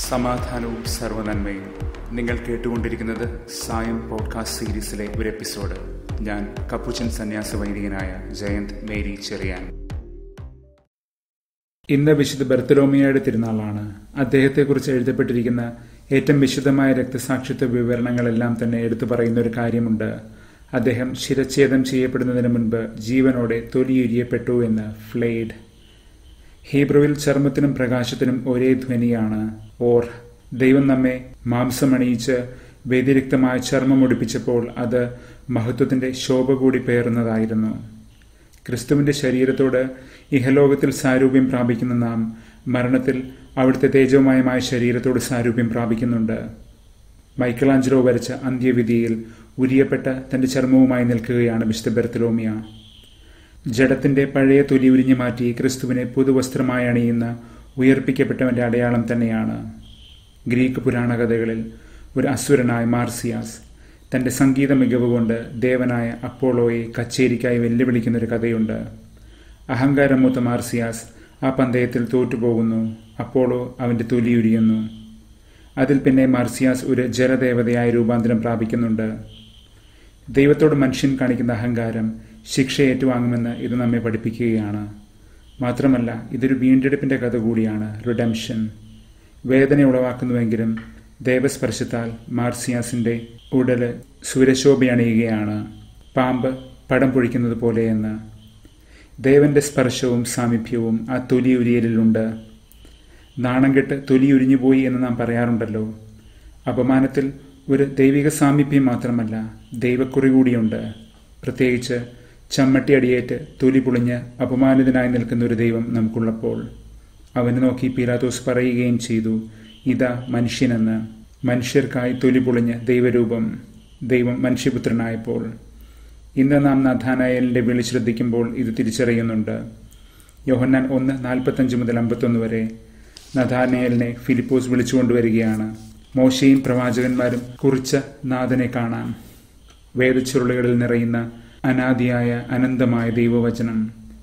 സമാധാനവും സർവനന്മയും നിങ്ങൾ കേട്ടുകൊണ്ടിരിക്കുന്നത് സായം പോഡ്കാസ്റ്റ് സീരീസിലെ ഒരു എപ്പിസോഡ് ഞാൻ കപ്പുച്ചൻ സന്യാസ വൈദികനായ ജയന്ത് മേരി ചെറിയാൻ ഇന്ന് വിശുദ്ധ ബർത്തലോമിയയുടെ തിരുനാളാണ് അദ്ദേഹത്തെക്കുറിച്ച് എഴുതപ്പെട്ടിരിക്കുന്ന ഏറ്റവും വിശുദ്ധമായ രക്തസാക്ഷിത്വ വിവരണങ്ങളെല്ലാം തന്നെ എടുത്തു പറയുന്ന ഒരു കാര്യമുണ്ട് അദ്ദേഹം ശിരച്ഛേദം ചെയ്യപ്പെടുന്നതിന് മുൻപ് ജീവനോടെ തൊലിയുരിയപ്പെട്ടു എന്ന് ഫ്ലെയ്ഡ് ഹീബ്രുവിൽ ചർമ്മത്തിനും പ്രകാശത്തിനും ഒരേ ധ്വനിയാണ് ഓർ ദൈവം നമ്മെ മാംസമണിയിച്ച് വ്യതിരിക്തമായ ചർമ്മം ഒടിപ്പിച്ചപ്പോൾ അത് മഹത്വത്തിന്റെ ശോഭ കൂടി പേറുന്നതായിരുന്നു ക്രിസ്തുവിന്റെ ശരീരത്തോട് ഇഹലോകത്തിൽ സാരൂപ്യം പ്രാപിക്കുന്ന നാം മരണത്തിൽ അവിടുത്തെ തേജോമയമായ ശരീരത്തോട് സാരൂപ്യം പ്രാപിക്കുന്നുണ്ട് മൈക്കലാഞ്ചലോ വരച്ച അന്ത്യവിധിയിൽ ഉരിയപ്പെട്ട തന്റെ ചർമ്മവുമായി നിൽക്കുകയാണ് മിസ്റ്റർ ബെർത്തലോമിയ ജഡത്തിന്റെ പഴയ തൊലി ഉരിഞ്ഞു മാറ്റി ക്രിസ്തുവിനെ പുതുവസ്ത്രമായി അണിയുന്ന ഉയർപ്പിക്കപ്പെട്ടവന്റെ അടയാളം തന്നെയാണ് ഗ്രീക്ക് പുരാണകഥകളിൽ ഒരു അസുരനായ മാർസിയാസ് തന്റെ സംഗീത മികവ് കൊണ്ട് ദേവനായ അപ്പോളോയെ കച്ചേരിക്കായി വെല്ലുവിളിക്കുന്ന ഒരു കഥയുണ്ട് അഹങ്കാരം മൂത്ത മാർസിയാസ് ആ പന്തയത്തിൽ തോറ്റുപോകുന്നു അപ്പോളോ അവന്റെ തൊലി ഉരിയുന്നു അതിൽ പിന്നെ മാർസിയാസ് ഒരു ജലദേവതയായ രൂപാന്തരം പ്രാപിക്കുന്നുണ്ട് ദൈവത്തോട് മനുഷ്യൻ കാണിക്കുന്ന അഹങ്കാരം ശിക്ഷ ഏറ്റുവാങ്ങുമെന്ന് ഇത് നമ്മെ പഠിപ്പിക്കുകയാണ് മാത്രമല്ല ഇതൊരു വീണ്ടെടുപ്പിന്റെ കഥ കൂടിയാണ് റിഡംഷൻ വേദന ഉളവാക്കുന്നുവെങ്കിലും ദേവസ്പർശത്താൽ മാർസിയാസിന്റെ ഉടല് സൂര്യശോഭയണിയുകയാണ് പാമ്പ് പടം പൊഴിക്കുന്നത് പോലെയെന്ന് ദേവന്റെ സ്പർശവും സാമീപ്യവും ആ തൊലി ഉരിയലിലുണ്ട് നാണം കെട്ട് തൊലി ഉരിഞ്ഞുപോയി എന്ന് നാം പറയാറുണ്ടല്ലോ അപമാനത്തിൽ ഒരു ദൈവിക സാമീപ്യം മാത്രമല്ല ദൈവക്കുറി കൂടിയുണ്ട് പ്രത്യേകിച്ച് ചമ്മട്ടി അടിയേറ്റ് തൊലി പൊളിഞ്ഞ് അപമാനിതനായി നിൽക്കുന്ന ഒരു ദൈവം നമുക്കുള്ളപ്പോൾ അവനെ നോക്കി പീലാത്തോസ് പറയുകയും ചെയ്തു ഇതാ മനുഷ്യനെന്ന് മനുഷ്യർക്കായി തൊലി പൊളിഞ്ഞ് ദൈവരൂപം ദൈവം മനുഷ്യപുത്രനായപ്പോൾ ഇന്ന് നാം നഥാനായലിന്റെ വിളി ശ്രദ്ധിക്കുമ്പോൾ ഇത് തിരിച്ചറിയുന്നുണ്ട് യോഹന്നാൻ ഒന്ന് നാൽപ്പത്തഞ്ച് മുതൽ അമ്പത്തൊന്ന് വരെ നഥാനയലിനെ ഫിലിപ്പോസ് വിളിച്ചുകൊണ്ടുവരികയാണ് മോശയും പ്രവാചകന്മാരും കുറിച്ച നാഥനെ കാണാൻ വേദച്ചുരുളുകളിൽ നിറയുന്ന അനാദിയായ അനന്തമായ ദൈവവചനം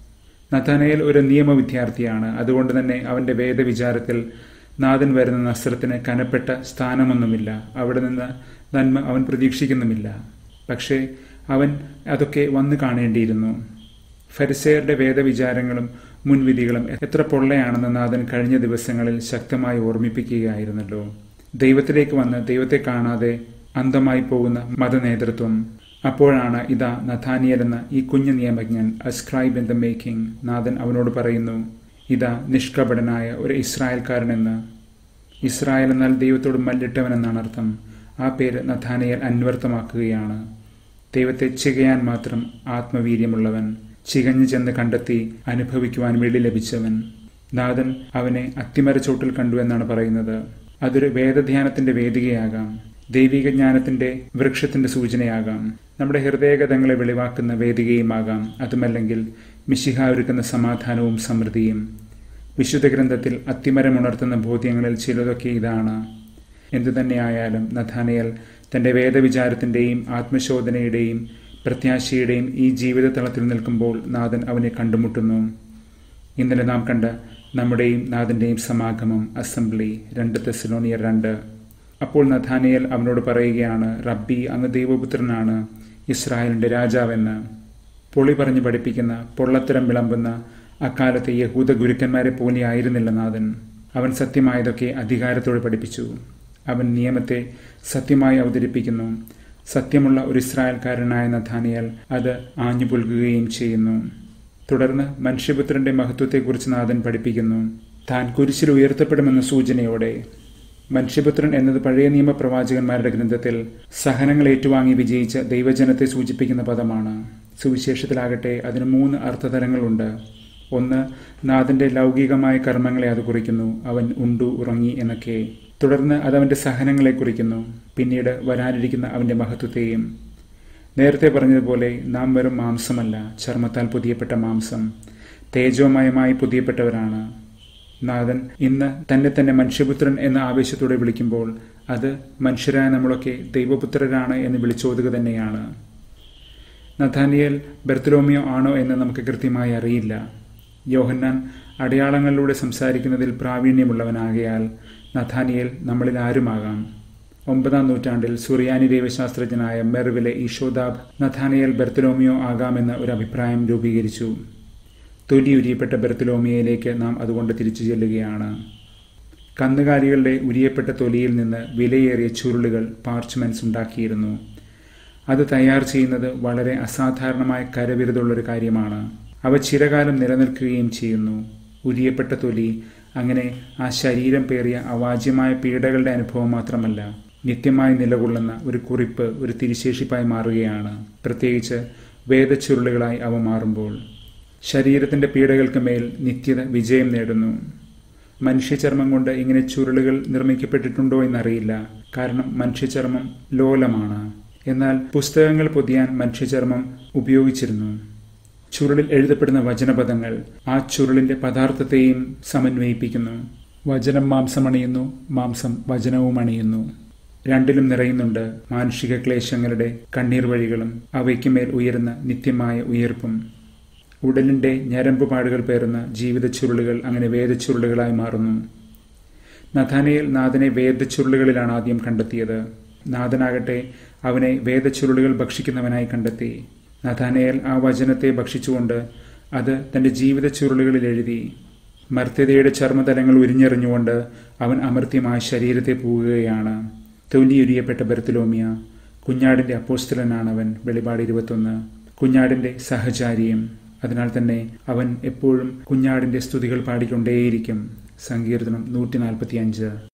നഥാനയൽ ഒരു നിയമ വിദ്യാർത്ഥിയാണ് അതുകൊണ്ട് തന്നെ അവന്റെ വേദവിചാരത്തിൽ നാഥൻ വരുന്ന നസ്രത്തിന് കനപ്പെട്ട സ്ഥാനമൊന്നുമില്ല അവിടെ നിന്ന് നന്മ അവൻ പ്രതീക്ഷിക്കുന്നുമില്ല പക്ഷേ അവൻ അതൊക്കെ വന്നു കാണേണ്ടിയിരുന്നു ഫരിസയറുടെ വേദവിചാരങ്ങളും മുൻവിധികളും എത്ര പൊള്ളയാണെന്ന് നാഥൻ കഴിഞ്ഞ ദിവസങ്ങളിൽ ശക്തമായി ഓർമ്മിപ്പിക്കുകയായിരുന്നല്ലോ ദൈവത്തിലേക്ക് വന്ന് ദൈവത്തെ കാണാതെ അന്തമായി പോകുന്ന മതനേതൃത്വം അപ്പോഴാണ് ഇതാ നഥാനിയൽ എന്ന ഈ കുഞ്ഞു നിയമജ്ഞൻ a scribe in the making Nathan അവനോട് പറയുന്നു ഇതാ നിഷ്കപടനായ ഒരു ഇസ്രായേൽക്കാരനെന്ന് ഇസ്രായേൽ എന്നാൽ ദൈവത്തോട് മല്ലിട്ടവൻ എന്നാണ് അർത്ഥം ആ പേര് നഥാനയൽ അന്വർത്ഥമാക്കുകയാണ് ദൈവത്തെ ചികയാൻ മാത്രം ആത്മവീര്യമുള്ളവൻ ചികഞ്ഞു ചെന്ന് കണ്ടെത്തി അനുഭവിക്കുവാൻ വെളി ലഭിച്ചവൻ നാഥൻ അവനെ അത്തിമരച്ചോട്ടിൽ കണ്ടു എന്നാണ് പറയുന്നത് അതൊരു വേദധ്യാനത്തിന്റെ വേദികയാകാം ദൈവിക ജ്ഞാനത്തിന്റെ വൃക്ഷത്തിന്റെ സൂചനയാകാം നമ്മുടെ ഹൃദയഗതങ്ങളെ വെളിവാക്കുന്ന വേദികയുമാകാം അതുമല്ലെങ്കിൽ മിശിഹ ഒരുക്കുന്ന സമാധാനവും സമൃദ്ധിയും വിശുദ്ധ ഗ്രന്ഥത്തിൽ അത്തിമരമുണർത്തുന്ന ബോധ്യങ്ങളിൽ ചിലതൊക്കെ ഇതാണ് എന്തു തന്നെയായാലും നഥാനയൽ തന്റെ വേദവിചാരത്തിന്റെയും ആത്മശോധനയുടെയും പ്രത്യാശയുടെയും ഈ ജീവിത തളത്തിൽ നിൽക്കുമ്പോൾ നാഥൻ അവനെ കണ്ടുമുട്ടുന്നു ഇന്നലെ നാം കണ്ട നമ്മുടെയും നാഥന്റെയും സമാഗമം അസംബ്ലി രണ്ട് തെസിലോണിയർ രണ്ട് അപ്പോൾ നഥാനിയൽ അവനോട് പറയുകയാണ് റബ്ബി അങ്ങ് ദൈവപുത്രനാണ് ഇസ്രായേലിന്റെ രാജാവെന്ന് പൊളി പറഞ്ഞു പഠിപ്പിക്കുന്ന പൊള്ളത്തരം വിളമ്പുന്ന അക്കാലത്തെ യഹൂദ ഗുരുക്കന്മാരെ പോലെ ആയിരുന്നില്ല നാഥൻ അവൻ സത്യമായതൊക്കെ അധികാരത്തോടെ പഠിപ്പിച്ചു അവൻ നിയമത്തെ സത്യമായി അവതരിപ്പിക്കുന്നു സത്യമുള്ള ഒരു ഇസ്രായേൽക്കാരനായ നഥാനിയൽ അത് ആഞ്ഞു പുൽകുകയും ചെയ്യുന്നു തുടർന്ന് മനുഷ്യപുത്രന്റെ മഹത്വത്തെക്കുറിച്ച് നാഥൻ പഠിപ്പിക്കുന്നു താൻ കുരിശിൽ ഉയർത്തപ്പെടുമെന്ന സൂചനയോടെ മനുഷ്യപുത്രൻ എന്നത് പഴയ നിയമ പ്രവാചകന്മാരുടെ ഗ്രന്ഥത്തിൽ സഹനങ്ങൾ ഏറ്റുവാങ്ങി വിജയിച്ച ദൈവജനത്തെ സൂചിപ്പിക്കുന്ന പദമാണ് സുവിശേഷത്തിലാകട്ടെ അതിന് മൂന്ന് അർത്ഥതലങ്ങളുണ്ട് ഒന്ന് നാഥന്റെ ലൗകികമായ കർമ്മങ്ങളെ അത് കുറിക്കുന്നു അവൻ ഉണ്ടു ഉറങ്ങി എന്നൊക്കെ തുടർന്ന് അത് അവന്റെ സഹനങ്ങളെ കുറിക്കുന്നു പിന്നീട് വരാനിരിക്കുന്ന അവന്റെ മഹത്വത്തെയും നേരത്തെ പറഞ്ഞതുപോലെ നാം വെറും മാംസമല്ല ചർമ്മത്താൽ പുതിയപ്പെട്ട മാംസം തേജോമയമായി പുതിയപ്പെട്ടവരാണ് നാഥൻ ഇന്ന് തന്നെ തന്നെ മനുഷ്യപുത്രൻ എന്ന ആവേശത്തോടെ വിളിക്കുമ്പോൾ അത് മനുഷ്യരായ നമ്മളൊക്കെ ദൈവപുത്രരാണ് എന്ന് വിളിച്ചോതുക തന്നെയാണ് നഥാനിയൽ ബെർത്തലോമിയോ ആണോ എന്ന് നമുക്ക് കൃത്യമായി അറിയില്ല യോഹന്നാൻ അടയാളങ്ങളിലൂടെ സംസാരിക്കുന്നതിൽ പ്രാവീണ്യമുള്ളവനാകയാൽ നഥാനിയേൽ നമ്മളിൽ ആരുമാകാം ഒമ്പതാം നൂറ്റാണ്ടിൽ സുറിയാനി ദൈവശാസ്ത്രജ്ഞനായ മെർവിലെ ഈശോദാബ് നഥാനിയൽ ബെർത്തലോമിയോ ആകാമെന്ന് ഒരു അഭിപ്രായം രൂപീകരിച്ചു തൊലി ഉരിയപ്പെട്ട ബെർത്തലോമിയയിലേക്ക് നാം അതുകൊണ്ട് തിരിച്ചു ചെല്ലുകയാണ് കന്നുകാലികളുടെ ഉരിയപ്പെട്ട തൊലിയിൽ നിന്ന് വിലയേറിയ ചുരുളുകൾ പാർച്ച്മെന്റ്സ് ഉണ്ടാക്കിയിരുന്നു അത് തയ്യാർ ചെയ്യുന്നത് വളരെ അസാധാരണമായ കരവിരുതുള്ളൊരു കാര്യമാണ് അവ ചിരകാലം നിലനിൽക്കുകയും ചെയ്യുന്നു ഉരിയപ്പെട്ട തൊലി അങ്ങനെ ആ ശരീരം പേറിയ അവാജ്യമായ പീഡകളുടെ അനുഭവം മാത്രമല്ല നിത്യമായി നിലകൊള്ളുന്ന ഒരു കുറിപ്പ് ഒരു തിരിശേഷിപ്പായി മാറുകയാണ് പ്രത്യേകിച്ച് വേദച്ചുരുളുകളായി അവ മാറുമ്പോൾ ശരീരത്തിന്റെ പീഡകൾക്ക് മേൽ നിത്യത വിജയം നേടുന്നു മനുഷ്യചർമ്മം കൊണ്ട് ഇങ്ങനെ ചുരുളുകൾ നിർമ്മിക്കപ്പെട്ടിട്ടുണ്ടോ എന്നറിയില്ല കാരണം മനുഷ്യചർമ്മം ലോലമാണ് എന്നാൽ പുസ്തകങ്ങൾ പൊതിയാൻ മനുഷ്യചർമ്മം ഉപയോഗിച്ചിരുന്നു ചുരുളിൽ എഴുതപ്പെടുന്ന വചനപദങ്ങൾ ആ ചുരുളിന്റെ പദാർത്ഥത്തെയും സമന്വയിപ്പിക്കുന്നു വചനം മാംസം അണിയുന്നു മാംസം വചനവും അണിയുന്നു രണ്ടിലും നിറയുന്നുണ്ട് മാനുഷിക ക്ലേശങ്ങളുടെ കണ്ണീർ വഴികളും അവയ്ക്ക് മേൽ ഉയരുന്ന നിത്യമായ ഉയർപ്പും ഉടലിന്റെ ഞരമ്പുപാടുകൾ പേറുന്ന ജീവിത ചുരുളുകൾ അങ്ങനെ വേദച്ചുരുളുകളായി മാറുന്നു നഥാനയിൽ നാഥനെ വേദച്ചുരുളുകളിലാണ് ആദ്യം കണ്ടെത്തിയത് നാഥനാകട്ടെ അവനെ വേദച്ചുരുളുകൾ ഭക്ഷിക്കുന്നവനായി കണ്ടെത്തി നഥാനയൽ ആ വചനത്തെ ഭക്ഷിച്ചുകൊണ്ട് അത് തന്റെ ജീവിത ചുരുളുകളിൽ എഴുതി മർത്യതയുടെ ചർമ്മതലങ്ങൾ ഉരിഞ്ഞെറിഞ്ഞുകൊണ്ട് അവൻ അമർത്യമായ ശരീരത്തെ പോവുകയാണ് തൊലിയുരിയപ്പെട്ട ബെർത്തലോമിയ കുഞ്ഞാടിന്റെ അപ്പോസ്തലനാണവൻ വെളിപാട് ഇരുപത്തൊന്ന് കുഞ്ഞാടിന്റെ സഹചാരിയും അതിനാൽ തന്നെ അവൻ എപ്പോഴും കുഞ്ഞാടിന്റെ സ്തുതികൾ പാടിക്കൊണ്ടേയിരിക്കും സങ്കീർത്തനം നൂറ്റി നാൽപ്പത്തി അഞ്ച്